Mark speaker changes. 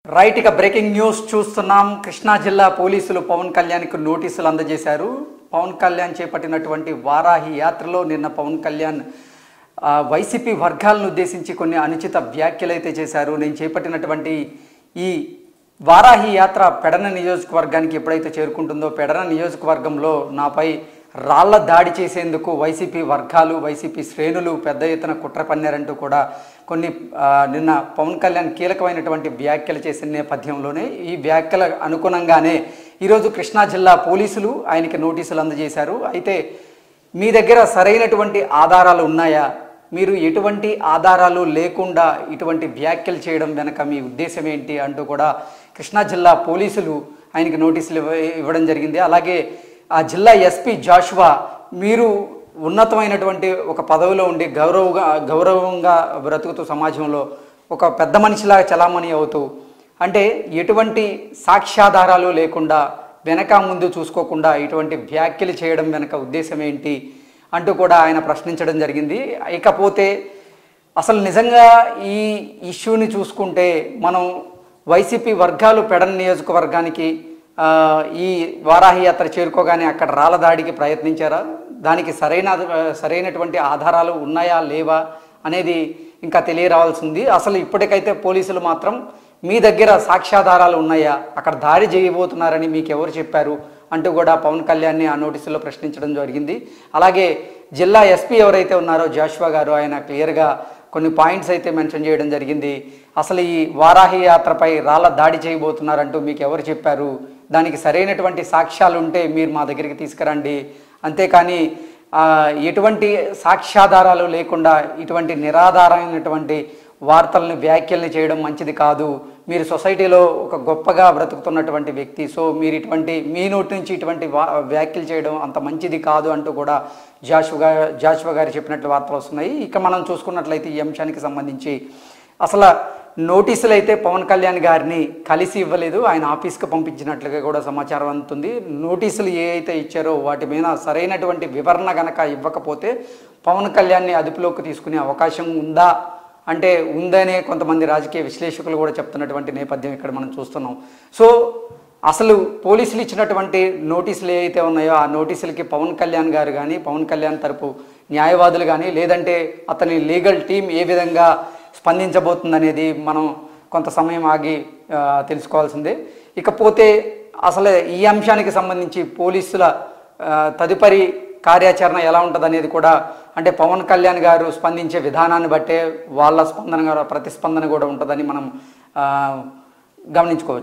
Speaker 1: right ఇక breaking news చూస్తున్నాం కృష్ణా జిల్లా పోలీసులు పవన్ కళ్యాణ్కి నోటీసులు అందజేశారు పవన్ కళ్యాణ్ చేపట్టినటువంటి వారాహి యాత్రలో నిన్న పవన్ కళ్యాణ్ ఆ, వైసీపీ వర్గాలను ఉద్దేశించి కొన్ని అనుచిత వ్యాఖ్యలు అయితే చేశారు నేను చేపట్టినటువంటి ఈ వారాహి యాత్ర పెడన నియోజకవర్గానికి ఎప్పుడైతే చేరుకుంటుందో పెడన నియోజకవర్గంలో నాపై రాళ్ల దాడి చేసేందుకు వైసీపీ వర్గాలు వైసీపీ శ్రేణులు పెద్ద ఎత్తున కుట్ర పన్నారంటూ కూడా కొన్ని ఆ, నిన్న పవన్ కళ్యాణ్ కీలకమైనటువంటి వ్యాఖ్యలు చేసిన నేపథ్యంలోనే ఈ వ్యాఖ్యల అనుగుణంగానే ఈరోజు కృష్ణా జిల్లా పోలీసులు ఆయనకి నోటీసులు అందజేశారు అయితే మీ దగ్గర సరైనటువంటి ఆధారాలు ఉన్నాయా మీరు ఎటువంటి ఆధారాలు లేకుండా ఇటువంటి వ్యాఖ్యలు చేయడం వెనక మీ ఉద్దేశం ఏంటి అంటూ కూడా కృష్ణా జిల్లా పోలీసులు ఆయనకి నోటీసులు ఇవ్వ- ఇవ్వడం జరిగింది అలాగే ఆ జిల్లా ఎస్పీ జాషువా మీరు ఉన్నతమైనటువంటి ఒక పదవిలో ఉండి గౌరవగా గౌరవంగా బ్రతుకుతూ సమాజంలో ఒక పెద్ద మనిషిలాగా చలామణి అవుతూ అంటే ఎటువంటి సాక్ష్యాధారాలు లేకుండా వెనక ముందు చూసుకోకుండా ఇటువంటి వ్యాఖ్యలు చేయడం వెనక ఉద్దేశం ఏంటి అంటూ కూడా ఆయన ప్రశ్నించడం జరిగింది ఇకపోతే అసలు నిజంగా ఈ ఇష్యూని చూసుకుంటే మనం వైసీపీ వర్గాలు పెడన్ నియోజకవర్గానికి ఆ, ఈ వారాహి యాత్ర చేరుకోగానే అక్కడ రాళ్ళ దాడికి ప్రయత్నించారా దానికి సరైన సరైనటువంటి ఆధారాలు ఉన్నాయా లేవా అనేది ఇంకా తెలియరావాల్సి ఉంది అసలు ఇప్పటికైతే పోలీసులు మాత్రం మీ దగ్గర సాక్ష్యాధారాలు ఉన్నాయా అక్కడ దాడి చేయబోతున్నారని మీకు ఎవరు చెప్పారు అంటూ కూడా పవన్ కళ్యాణ్ని ఆ నోటీసులో ప్రశ్నించడం జరిగింది అలాగే జిల్లా ఎస్పీ ఎవరైతే ఉన్నారో జాషువా గారు ఆయన క్లియర్గా కొన్ని పాయింట్స్ అయితే మెన్షన్ చేయడం జరిగింది అసలు ఈ వారాహి యాత్రపై రాళ్ళ దాడి చేయబోతున్నారంటూ మీకు ఎవరు చెప్పారు దానికి సరైనటువంటి సాక్ష్యాలు ఉంటే మీరు మా దగ్గరికి తీసుకురండి అంతేకాని ఆ, ఎటువంటి సాక్ష్యాధారాలు లేకుండా ఇటువంటి నిరాధారమైనటువంటి వార్తలను వ్యాఖ్యల్ని చేయడం మంచిది కాదు మీరు సొసైటీలో ఒక గొప్పగా బ్రతుకుతున్నటువంటి వ్యక్తి సో మీరు ఇటువంటి మీ నోటి నుంచి ఇటువంటి వా- వ్యాఖ్యలు చేయడం అంత మంచిది కాదు అంటూ కూడా జాషువా జాషువా గారు చెప్పినట్లు వార్తలు వస్తున్నాయి ఇక మనం చూసుకున్నట్లయితే ఈ అంశానికి సంబంధించి అసలు నోటీసులు అయితే పవన్ కళ్యాణ్ గారిని కలిసి ఇవ్వలేదు ఆయన ఆఫీస్కి పంపించినట్లుగా కూడా సమాచారం అందుతుంది నోటీసులు ఏ అయితే ఇచ్చారో వాటి మీద సరైనటువంటి వివరణ గనక ఇవ్వకపోతే పవన్ కళ్యాణ్ని అదుపులోకి తీసుకునే అవకాశం ఉందా అంటే ఉందనే కొంతమంది రాజకీయ విశ్లేషకులు కూడా చెప్తున్నటువంటి నేపథ్యం ఇక్కడ మనం చూస్తున్నాం సో అసలు పోలీసులు ఇచ్చినటువంటి నోటీసులు ఏవైతే ఉన్నాయో ఆ నోటీసులకి పవన్ కళ్యాణ్ గారు కానీ పవన్ కళ్యాణ్ తరపు న్యాయవాదులు కానీ లేదంటే అతని లీగల్ టీం ఏ విధంగా స్పందించబోతుందనేది మనం కొంత సమయం ఆగి ఆ, తెలుసుకోవాల్సిందే ఇకపోతే అసలు ఈ అంశానికి సంబంధించి పోలీసుల ఆ, తదుపరి కార్యాచరణ ఎలా ఉంటుంది అనేది కూడా అంటే పవన్ కళ్యాణ్ గారు స్పందించే విధానాన్ని బట్టే వాళ్ళ స్పందన కూడా- ప్రతిస్పందన కూడా ఉంటుందని మనం ఆ, గమనించుకోవచ్చు